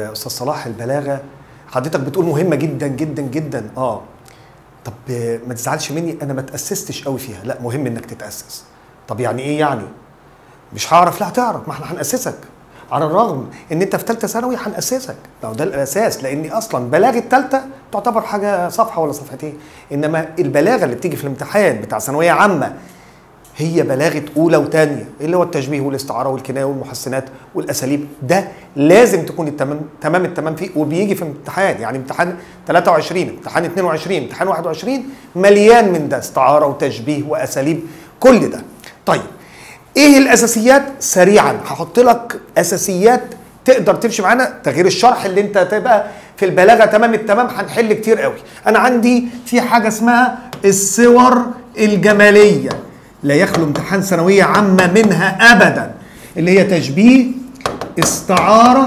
يا استاذ صلاح البلاغه حضرتك بتقول مهمه جدا جدا جدا اه طب آه، ما تزعلش مني انا ما تاسستش قوي فيها لا مهم انك تتاسس طب يعني ايه يعني مش هعرف لا هتعرف ما احنا هناسسك على الرغم ان انت في ثالثه ثانوي هناسسك ما هو ده الاساس لان اصلا بلاغه الثالثه تعتبر حاجه صفحه ولا صفحتين انما البلاغه اللي بتيجي في الامتحان بتاع ثانويه عامه هي بلاغه اولى وثانيه اللي هو التشبيه والاستعاره والكنايه والمحسنات والاساليب ده لازم تكون التمام تمام التمام فيه وبيجي في امتحان يعني امتحان 23 امتحان 22 امتحان 21 مليان من ده استعاره وتشبيه واساليب كل ده طيب ايه الاساسيات سريعا هحط لك اساسيات تقدر تمشي معانا تغيير الشرح اللي انت تبقى في البلاغه تمام التمام هنحل كتير قوي انا عندي في حاجه اسمها الصور الجماليه لا يخلو امتحان ثانويه عامه منها ابدا اللي هي تشبيه استعاره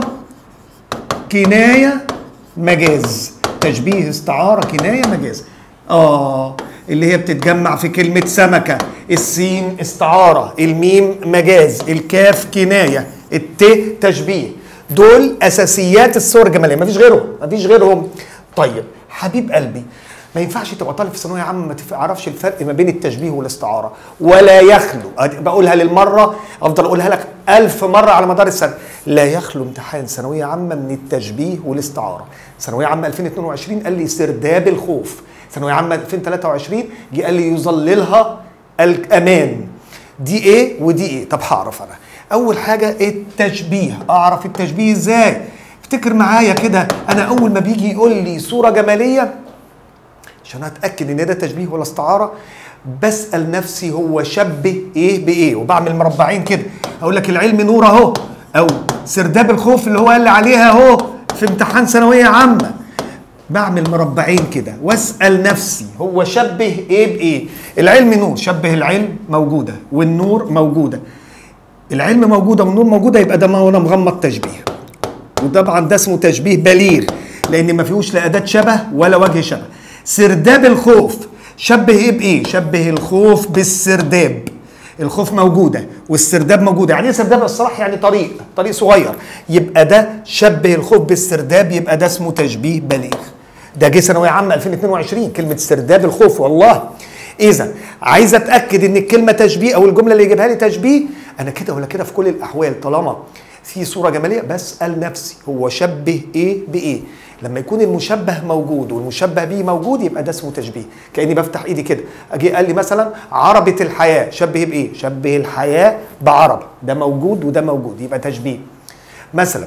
كنايه مجاز تشبيه استعاره كنايه مجاز اه اللي هي بتتجمع في كلمه سمكه السين استعاره الميم مجاز الكاف كنايه الت تشبيه دول اساسيات الصور الجماليه مفيش غيرهم مفيش غيرهم طيب حبيب قلبي ما ينفعش تبقى طالب في ثانويه عامه ما تعرفش الفرق ما بين التشبيه والاستعاره ولا يخلو أدي بقولها للمره افضل اقولها لك ألف مره على مدار السنه لا يخلو امتحان ثانويه عامه من التشبيه والاستعاره ثانويه عامه 2022 قال لي سرداب الخوف ثانويه عامه 2023 جه قال لي يظللها الامان دي ايه ودي ايه طب هعرف انا اول حاجه التشبيه اعرف التشبيه ازاي افتكر معايا كده انا اول ما بيجي يقول لي صوره جماليه عشان اتاكد ان ده تشبيه ولا استعاره بسال نفسي هو شبه ايه بايه وبعمل مربعين كده اقول لك العلم نور اهو او سرداب الخوف اللي هو قال لي عليها اهو في امتحان ثانويه عامه بعمل مربعين كده واسال نفسي هو شبه ايه بايه العلم نور شبه العلم موجوده والنور موجوده العلم موجوده والنور موجوده يبقى ده ما انا مغمض تشبيه وطبعا ده اسمه تشبيه بليغ لان ما فيهوش لا اداه شبه ولا وجه شبه سرداب الخوف شبه ايه بايه شبه الخوف بالسرداب الخوف موجوده والسرداب موجوده يعني ايه سرداب الصراحه يعني طريق طريق صغير يبقى ده شبه الخوف بالسرداب يبقى ده اسمه تشبيه بليغ ده جه ثانويه عامه 2022 كلمه سرداب الخوف والله اذا عايز اتاكد ان الكلمه تشبيه او الجمله اللي يجيبها لي تشبيه انا كده ولا كده في كل الاحوال طالما في صوره جماليه بسال نفسي هو شبه ايه بايه لما يكون المشبه موجود والمشبه به موجود يبقى ده اسمه تشبيه كاني بفتح ايدي كده اجي قال لي مثلا عربه الحياه شبه بايه شبه الحياه بعربه ده موجود وده موجود يبقى تشبيه مثلا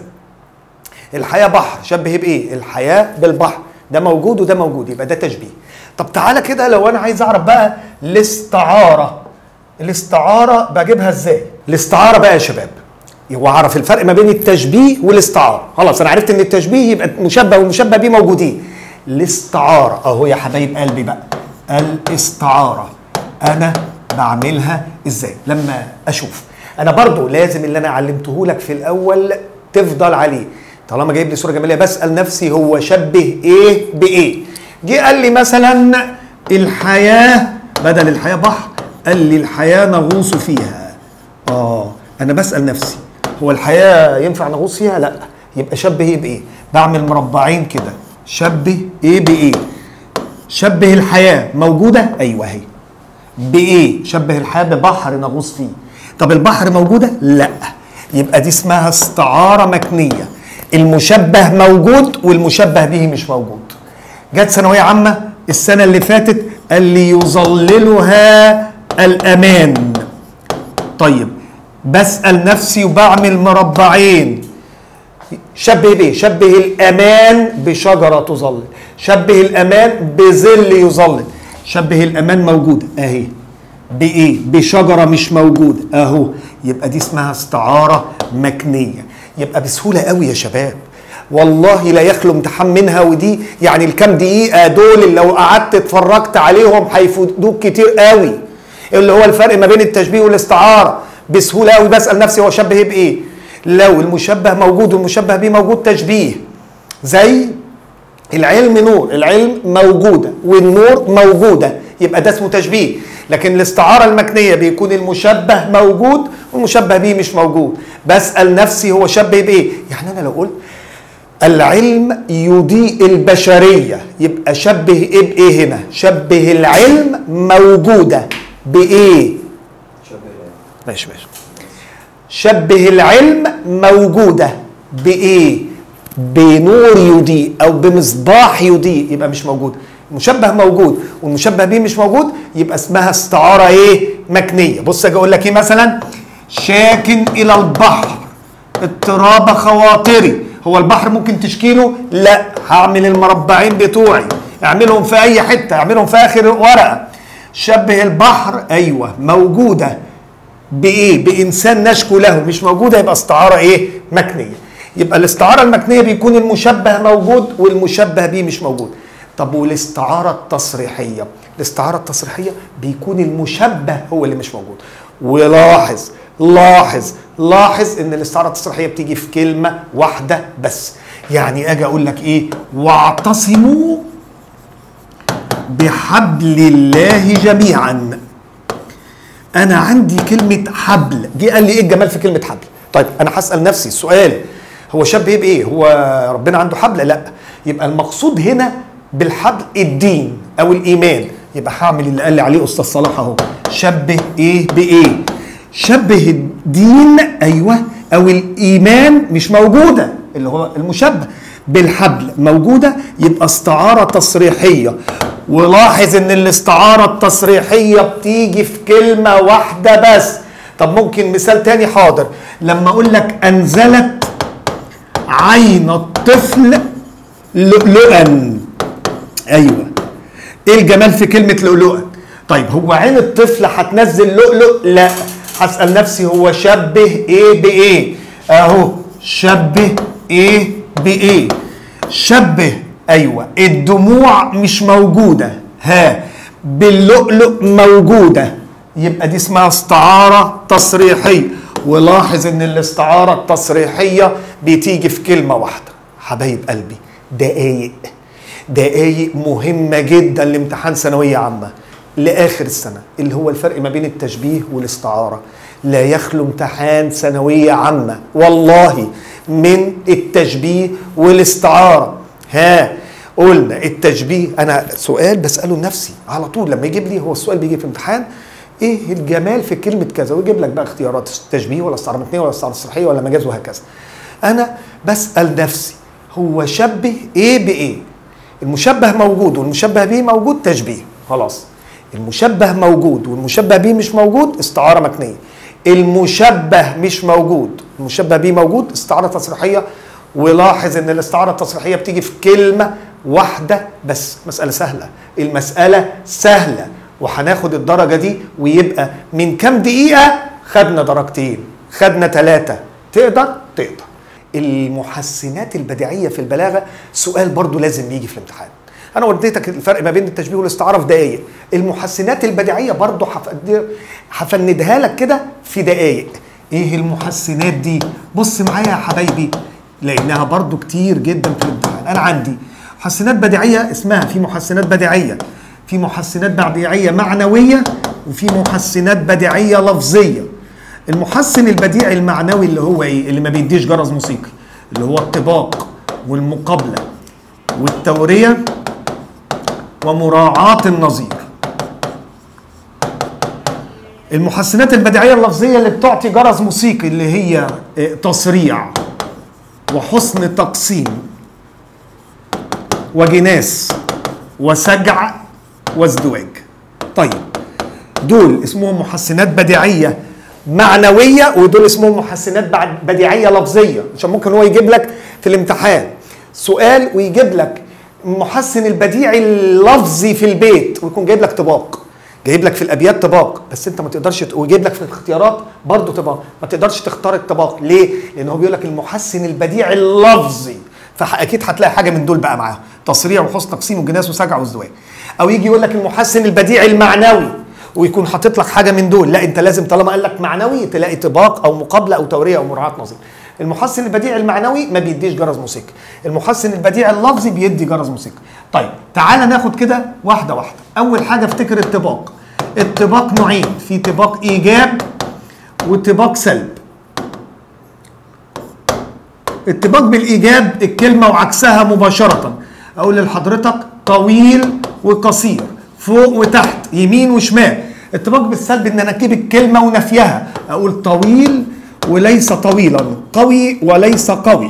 الحياه بحر شبه بايه الحياه بالبحر ده موجود وده موجود يبقى ده تشبيه طب تعالى كده لو انا عايز اعرف بقى الاستعاره الاستعاره بجيبها ازاي الاستعاره بقى يا شباب واعرف الفرق ما بين التشبيه والاستعاره خلاص انا عرفت ان التشبيه يبقى مشبه والمشبه بيه موجودين الاستعاره اهو يا حبايب قلبي بقى الاستعاره انا بعملها ازاي لما اشوف انا برضو لازم اللي انا علمته لك في الاول تفضل عليه طالما جايب لي صوره جماليه بسال نفسي هو شبه ايه بايه جه قال لي مثلا الحياه بدل الحياه بحر قال لي الحياه نغوص فيها اه انا بسال نفسي هو الحياه ينفع نغوص فيها لا يبقى شبه ايه بايه بعمل مربعين كده شبه ايه بايه شبه الحياه موجوده ايوه اهي بايه شبه الحياه ببحر نغوص فيه طب البحر موجوده لا يبقى دي اسمها استعاره مكنيه المشبه موجود والمشبه به مش موجود جت ثانويه عامه السنه اللي فاتت قال لي يظللها الامان طيب بسال نفسي وبعمل مربعين شبه بايه شبه الامان بشجره تظلل شبه الامان بظل يظلل شبه الامان موجوده اهي بايه بشجره مش موجوده اهو يبقى دي اسمها استعاره مكنيه يبقى بسهوله قوي يا شباب والله لا يخلو امتحان منها ودي يعني الكام دقيقه دول اللي لو قعدت اتفرجت عليهم هيفيدوك كتير قوي اللي هو الفرق ما بين التشبيه والاستعاره بسهوله قوي بسال نفسي هو شبه ايه بايه لو المشبه موجود والمشبه به موجود تشبيه زي العلم نور العلم موجوده والنور موجوده يبقى ده اسمه تشبيه لكن الاستعاره المكنيه بيكون المشبه موجود والمشبه به مش موجود بسال نفسي هو شبه بايه يعني انا لو قلت العلم يضيء البشرية يبقى شبه ايه بايه هنا شبه العلم موجودة بايه ماشي ماشي شبه العلم موجودة بايه بنور يضيء او بمصباح يضيء يبقى مش موجود المشبه موجود والمشبه به مش موجود يبقى اسمها استعارة ايه مكنية بص اجي اقول لك ايه مثلا شاكن الى البحر اضطراب خواطري هو البحر ممكن تشكيله لا هعمل المربعين بتوعي اعملهم في اي حته اعملهم في اخر ورقه شبه البحر ايوه موجوده بايه بانسان نشكو له مش موجوده يبقى استعاره ايه مكنيه يبقى الاستعاره المكنيه بيكون المشبه موجود والمشبه به مش موجود طب والاستعاره التصريحيه الاستعاره التصريحيه بيكون المشبه هو اللي مش موجود ولاحظ لاحظ لاحظ ان الاستعاره التصريحيه بتيجي في كلمه واحده بس يعني اجي اقول لك ايه واعتصموا بحبل الله جميعا انا عندي كلمه حبل جه قال لي ايه الجمال في كلمه حبل طيب انا هسال نفسي السؤال هو شبه ايه بايه هو ربنا عنده حبل لا يبقى المقصود هنا بالحبل الدين او الايمان يبقى هعمل اللي قال لي عليه استاذ صلاح اهو شبه ايه بايه شبه الدين ايوه او الايمان مش موجوده اللي هو المشبه بالحبل موجوده يبقى استعاره تصريحيه ولاحظ ان الاستعاره التصريحيه بتيجي في كلمه واحده بس طب ممكن مثال تاني حاضر لما اقول لك انزلت عين الطفل لؤلؤا ايوه ايه الجمال في كلمه لؤلؤا طيب هو عين الطفل هتنزل لؤلؤ لا هسال نفسي هو شبه ايه بايه اهو شبه ايه بايه شبه ايوه الدموع مش موجوده ها باللؤلؤ موجوده يبقى دي اسمها استعاره تصريحيه ولاحظ ان الاستعاره التصريحيه بتيجي في كلمه واحده حبايب قلبي دقايق دقايق مهمه جدا لامتحان ثانويه عامه لاخر السنه اللي هو الفرق ما بين التشبيه والاستعاره لا يخلو امتحان ثانويه عامه والله من التشبيه والاستعاره ها قلنا التشبيه انا سؤال بساله لنفسي على طول لما يجيب لي هو السؤال بيجي في امتحان ايه الجمال في كلمه كذا ويجيب لك بقى اختيارات التشبيه ولا استعاره متنيه ولا استعاره صحيه ولا مجاز وهكذا انا بسال نفسي هو شبه ايه بايه المشبه موجود والمشبه به موجود تشبيه خلاص المشبه موجود والمشبه به مش موجود استعاره مكنيه المشبه مش موجود المشبه به موجود استعاره تصريحيه ولاحظ ان الاستعاره التصريحيه بتيجي في كلمه واحده بس مساله سهله المساله سهله وهناخد الدرجه دي ويبقى من كام دقيقه خدنا درجتين خدنا ثلاثه تقدر تقدر المحسنات البديعيه في البلاغه سؤال برضو لازم يجي في الامتحان انا وديتك الفرق ما بين التشبيه والاستعاره في دقائق المحسنات البديعيه برضو هفندها لك كده في دقائق ايه المحسنات دي بص معايا يا حبايبي لانها برضو كتير جدا في الامتحان انا عندي محسنات بديعيه اسمها في محسنات بديعيه في محسنات بديعيه معنويه وفي محسنات بديعيه لفظيه المحسن البديع المعنوي اللي هو ايه اللي ما بيديش جرس موسيقي اللي هو الطباق والمقابله والتوريه ومراعاه النظير المحسنات البديعيه اللفظيه اللي بتعطي جرس موسيقي اللي هي تصريع وحسن تقسيم وجناس وسجع وازدواج طيب دول اسمهم محسنات بديعيه معنويه ودول اسمهم محسنات بديعيه لفظيه عشان ممكن هو يجيب لك في الامتحان سؤال ويجيب لك محسن البديع اللفظي في البيت ويكون جايب لك طباق جايب لك في الابيات طباق بس انت ما تقدرش ويجيب لك في الاختيارات برضه طباق ما تقدرش تختار الطباق ليه لان هو بيقول لك المحسن البديع اللفظي فاكيد هتلاقي حاجه من دول بقى معاهم تصريع وحسن تقسيم وجناس وسجع وازدواج او يجي يقول لك المحسن البديع المعنوي ويكون حاطط لك حاجه من دول لا انت لازم طالما قال لك معنوي تلاقي طباق او مقابله او توريه او مراعاه نظير المحسن البديع المعنوي ما بيديش جرس موسيقي المحسن البديع اللفظي بيدي جرس موسيقي طيب تعال ناخد كده واحده واحده اول حاجه افتكر الطباق الطباق نوعين في طباق ايجاب وطباق سلب اتباق بالايجاب الكلمه وعكسها مباشره اقول لحضرتك طويل وقصير فوق وتحت يمين وشمال اتباق بالسلب ان انا اجيب الكلمه ونفيها اقول طويل وليس طويلا قوي وليس قوي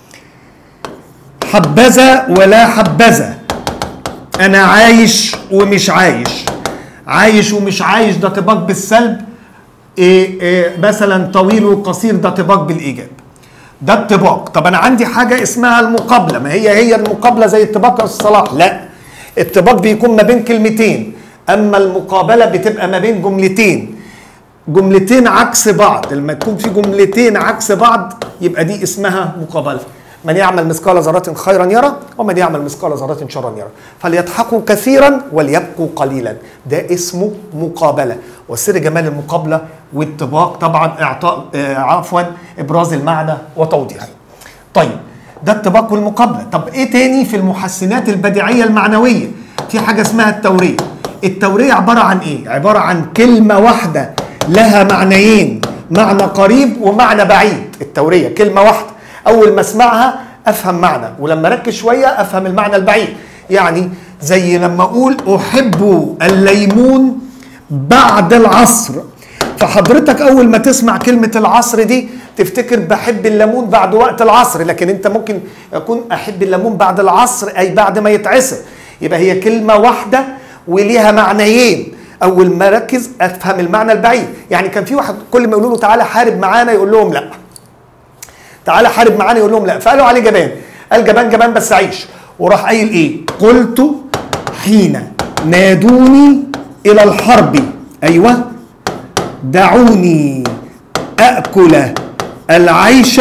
حبذا ولا حبذا انا عايش ومش عايش عايش ومش عايش ده طباق بالسلب إيه إيه مثلا طويل وقصير ده طباق بالايجاب ده الطباق طب انا عندي حاجه اسمها المقابله ما هي هي المقابله زي الطباق الصلاح لا الطباق بيكون ما بين كلمتين اما المقابله بتبقى ما بين جملتين جملتين عكس بعض لما تكون في جملتين عكس بعض يبقى دي اسمها مقابله من يعمل مثقال ذرة خيرا يرى ومن يعمل مثقال ذرة شرا يرى فليضحكوا كثيرا وليبكوا قليلا ده اسمه مقابلة وسر جمال المقابلة والطباق طبعا اعطاء آه عفوا ابراز المعنى وتوضيحه طيب ده الطباق والمقابلة طب ايه تاني في المحسنات البديعية المعنوية في حاجة اسمها التورية التورية عبارة عن ايه عبارة عن كلمة واحدة لها معنيين معنى قريب ومعنى بعيد التورية كلمة واحدة اول ما اسمعها افهم معنى ولما اركز شويه افهم المعنى البعيد يعني زي لما اقول احب الليمون بعد العصر فحضرتك اول ما تسمع كلمه العصر دي تفتكر بحب الليمون بعد وقت العصر لكن انت ممكن يكون احب الليمون بعد العصر اي بعد ما يتعصر يبقى هي كلمه واحده وليها معنيين اول ما اركز افهم المعنى البعيد يعني كان في واحد كل ما يقولوا له تعالى حارب معانا يقول لهم لا تعالى حارب معانا يقول لهم لا فقالوا عليه جبان قال جبان جبان بس عيش وراح قايل ايه قلت حين نادوني الى الحرب ايوه دعوني اكل العيش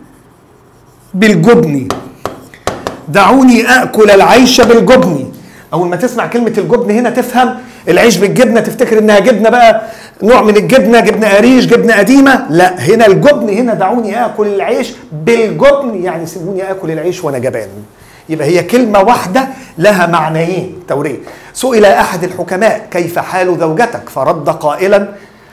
بالجبن دعوني اكل العيش بالجبن اول ما تسمع كلمه الجبن هنا تفهم العيش بالجبنه تفتكر انها جبنه بقى نوع من الجبنه جبنه قريش جبنه قديمه لا هنا الجبن هنا دعوني اكل العيش بالجبن يعني سيبوني اكل العيش وانا جبان يبقى هي كلمه واحده لها معنيين توريه سئل احد الحكماء كيف حال زوجتك فرد قائلا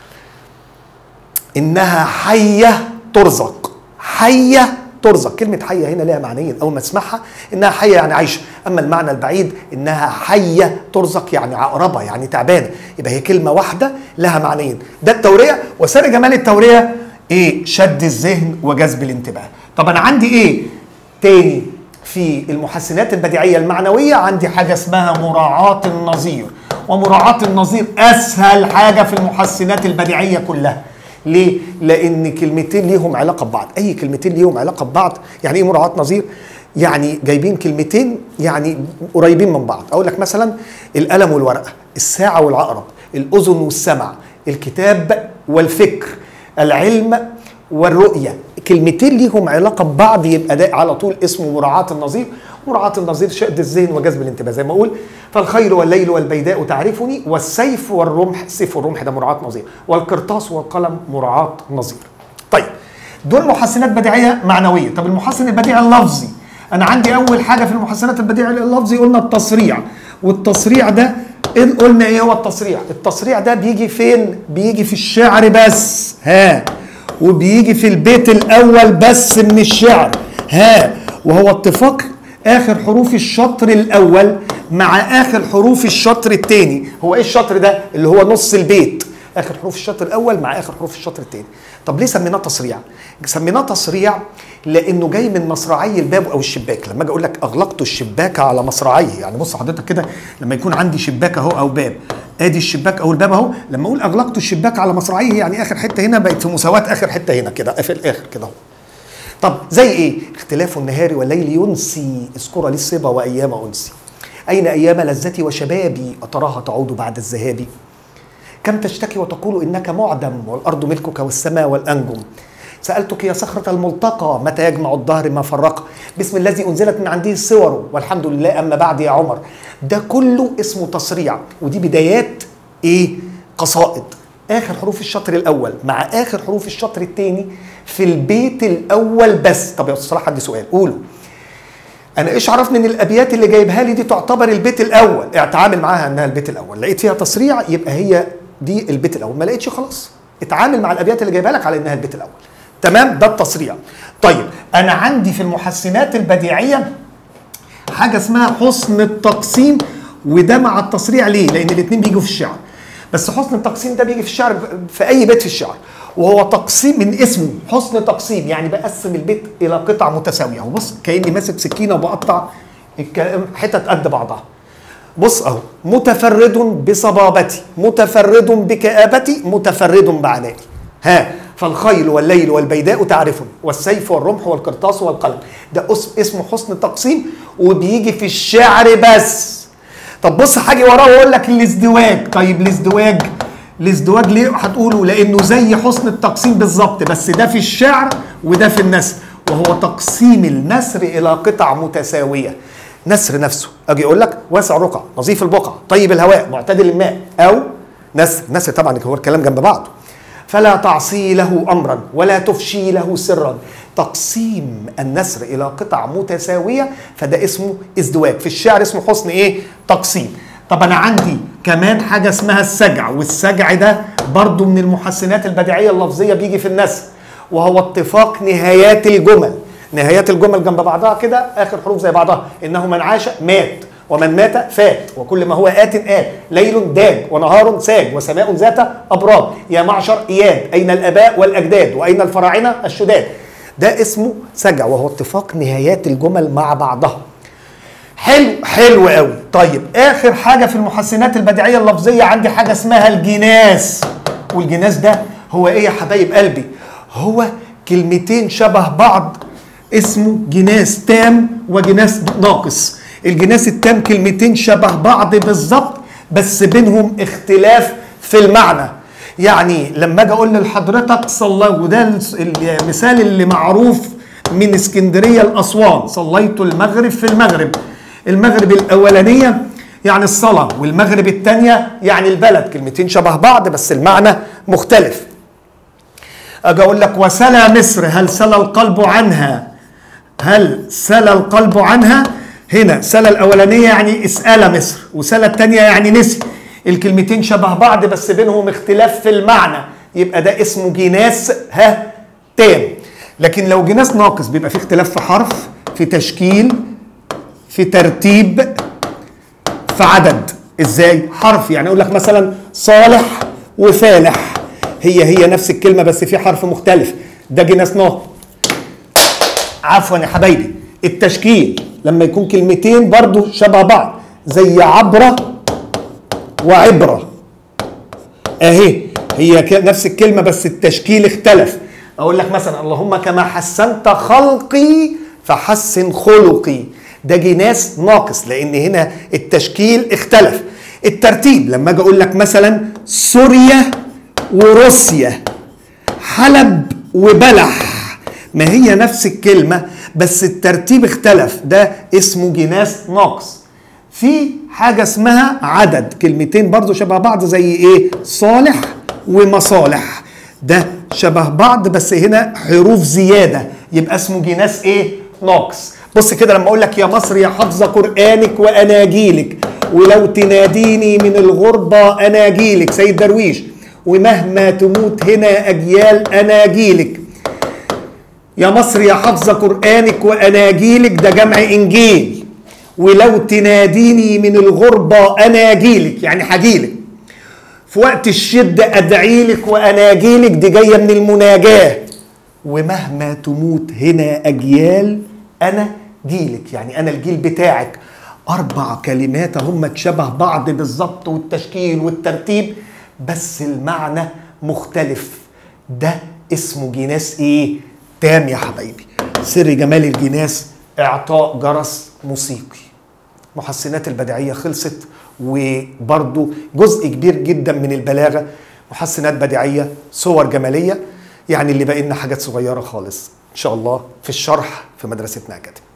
انها حيه ترزق حيه ترزق كلمة حية هنا لها معنيين أول ما تسمعها إنها حية يعني عايشة أما المعنى البعيد إنها حية ترزق يعني عقربة يعني تعبانة يبقى هي كلمة واحدة لها معنيين ده التورية وسر جمال التورية إيه شد الذهن وجذب الانتباه طب أنا عندي إيه تاني في المحسنات البديعية المعنوية عندي حاجة اسمها مراعاة النظير ومراعاة النظير أسهل حاجة في المحسنات البديعية كلها ليه؟ لأن كلمتين ليهم علاقة ببعض، أي كلمتين ليهم علاقة ببعض، يعني إيه مراعاة نظير؟ يعني جايبين كلمتين يعني قريبين من بعض، أقول لك مثلا القلم والورقة، الساعة والعقرب، الأذن والسمع، الكتاب والفكر، العلم والرؤية، كلمتين ليهم علاقة ببعض يبقى ده على طول اسمه مراعاة النظير، مراعاة النظير شد الذهن وجذب الانتباه زي ما اقول فالخيل والليل والبيداء تعرفني والسيف والرمح السيف والرمح ده مراعاة نظير والقرطاس والقلم مراعاة نظير طيب دول محسنات بديعية معنوية طب المحسن البديعي اللفظي انا عندي اول حاجة في المحسنات البديعي اللفظي قلنا التصريع والتصريع ده إيه قلنا ايه هو التصريع التصريع ده بيجي فين بيجي في الشعر بس ها وبيجي في البيت الاول بس من الشعر ها وهو اتفاق اخر حروف الشطر الاول مع اخر حروف الشطر الثاني هو ايه الشطر ده اللي هو نص البيت اخر حروف الشطر الاول مع اخر حروف الشطر الثاني طب ليه سميناه تصريع سميناه تصريع لانه جاي من مصراعي الباب او الشباك لما اجي اقول لك اغلقت الشباك على مصراعيه يعني بص حضرتك كده لما يكون عندي شباك اهو او باب ادي الشباك او الباب اهو لما اقول اغلقت الشباك على مصراعيه يعني اخر حته هنا بقت في مساواه اخر حته هنا كده في الاخر كده اهو طب زي ايه اختلاف النهار والليل ينسي اذكر لي الصبا وايام انسي اين ايام لذتي وشبابي اتراها تعود بعد الذهاب كم تشتكي وتقول انك معدم والارض ملكك والسماء والانجم سألتك يا صخرة الملتقى متى يجمع الدهر ما فرق باسم الذي أنزلت من عنده الصور والحمد لله أما بعد يا عمر ده كله اسمه تصريع ودي بدايات إيه قصائد آخر حروف الشطر الأول مع آخر حروف الشطر الثاني في البيت الأول بس طب يا أستاذ صلاح عندي سؤال قولوا انا ايش عرفني ان الابيات اللي جايبها لي دي تعتبر البيت الاول اتعامل معاها انها البيت الاول لقيت فيها تصريع يبقى هي دي البيت الاول ما لقيتش خلاص اتعامل مع الابيات اللي جايبها لك على انها البيت الاول تمام ده التصريع طيب انا عندي في المحسنات البديعيه حاجه اسمها حسن التقسيم وده مع التصريع ليه لان الاثنين بيجوا في الشعر بس حسن التقسيم ده بيجي في الشعر في اي بيت في الشعر وهو تقسيم من اسمه حسن تقسيم يعني بقسم البيت الى قطع متساويه وبص كاني ماسك سكينه وبقطع الكلام حتت قد بعضها بص اهو متفرد بصبابتي متفرد بكآبتي متفرد بعنائي ها فالخيل والليل والبيداء تعرفون والسيف والرمح والقرطاس والقلم ده اس- اسمه حسن تقسيم وبيجي في الشعر بس طب بص حاجه وراه واقول لك الازدواج طيب الازدواج الازدواج ليه هتقولوا لانه زي حسن التقسيم بالظبط بس ده في الشعر وده في النثر وهو تقسيم النثر الى قطع متساويه نثر نفسه اجي اقول لك واسع رقع نظيف البقع طيب الهواء معتدل الماء او نثر نثر طبعا هو الكلام جنب بعضه فلا تعصي له امرا ولا تفشي له سرا تقسيم النثر الى قطع متساويه فده اسمه ازدواج في الشعر اسمه حسن ايه تقسيم طب انا عندي كمان حاجه اسمها السجع والسجع ده برضو من المحسنات البديعيه اللفظيه بيجي في النثر وهو اتفاق نهايات الجمل نهايات الجمل جنب بعضها كده اخر حروف زي بعضها انه من عاش مات ومن مات فات وكل ما هو آت آت ليل داج ونهار ساج وسماء ذات أبراج يا معشر إياد أين الآباء والأجداد وأين الفراعنة الشداد ده اسمه سجع وهو اتفاق نهايات الجمل مع بعضها حلو حلو قوي طيب اخر حاجه في المحسنات البديعيه اللفظيه عندي حاجه اسمها الجناس والجناس ده هو ايه يا حبايب قلبي هو كلمتين شبه بعض اسمه جناس تام وجناس ناقص الجناس التام كلمتين شبه بعض بالظبط بس بينهم اختلاف في المعنى يعني لما اجي اقول لحضرتك صلى وده المثال اللي معروف من اسكندريه لاسوان صليت المغرب في المغرب المغرب الاولانيه يعني الصلاه والمغرب الثانيه يعني البلد كلمتين شبه بعض بس المعنى مختلف اجي اقول لك وسلى مصر هل سلى القلب عنها هل سلى القلب عنها هنا سلى الاولانيه يعني اسال مصر وسلى الثانيه يعني نسي الكلمتين شبه بعض بس بينهم اختلاف في المعنى يبقى ده اسمه جناس ها تام لكن لو جناس ناقص بيبقى في اختلاف في حرف في تشكيل في ترتيب في عدد ازاي حرف يعني اقول لك مثلا صالح وفالح هي هي نفس الكلمه بس في حرف مختلف ده جناس ناقص عفوا يا حبايبي التشكيل لما يكون كلمتين برضو شبه بعض زي عبره وعبره اهي هي ك- نفس الكلمه بس التشكيل اختلف اقول لك مثلا اللهم كما حسنت خلقي فحسن خلقي ده جناس ناقص لان هنا التشكيل اختلف الترتيب لما اجي اقول لك مثلا سوريا وروسيا حلب وبلح ما هي نفس الكلمة بس الترتيب اختلف ده اسمه جناس ناقص في حاجة اسمها عدد كلمتين برضو شبه بعض زي ايه صالح ومصالح ده شبه بعض بس هنا حروف زيادة يبقى اسمه جناس ايه ناقص بص كده لما اقول لك يا مصر يا حافظة قرآنك واناجيلك ولو تناديني من الغربة اناجيلك سيد درويش ومهما تموت هنا اجيال اناجيلك يا مصر يا حافظة قرآنك وأناجيلك ده جمع إنجيل ولو تناديني من الغربة أناجيلك يعني هجيلك في وقت الشدة أدعيلك وأناجيلك دي جاية من المناجاة ومهما تموت هنا أجيال أنا جيلك يعني أنا الجيل بتاعك أربع كلمات هم شبه بعض بالظبط والتشكيل والترتيب بس المعنى مختلف ده اسمه جناس ايه تام يا حبايبي سر جمال الجناس اعطاء جرس موسيقي محسنات البديعية خلصت وبرضو جزء كبير جدا من البلاغة محسنات بديعية صور جمالية يعني اللي باقي لنا حاجات صغيرة خالص إن شاء الله في الشرح في مدرستنا أكاديمي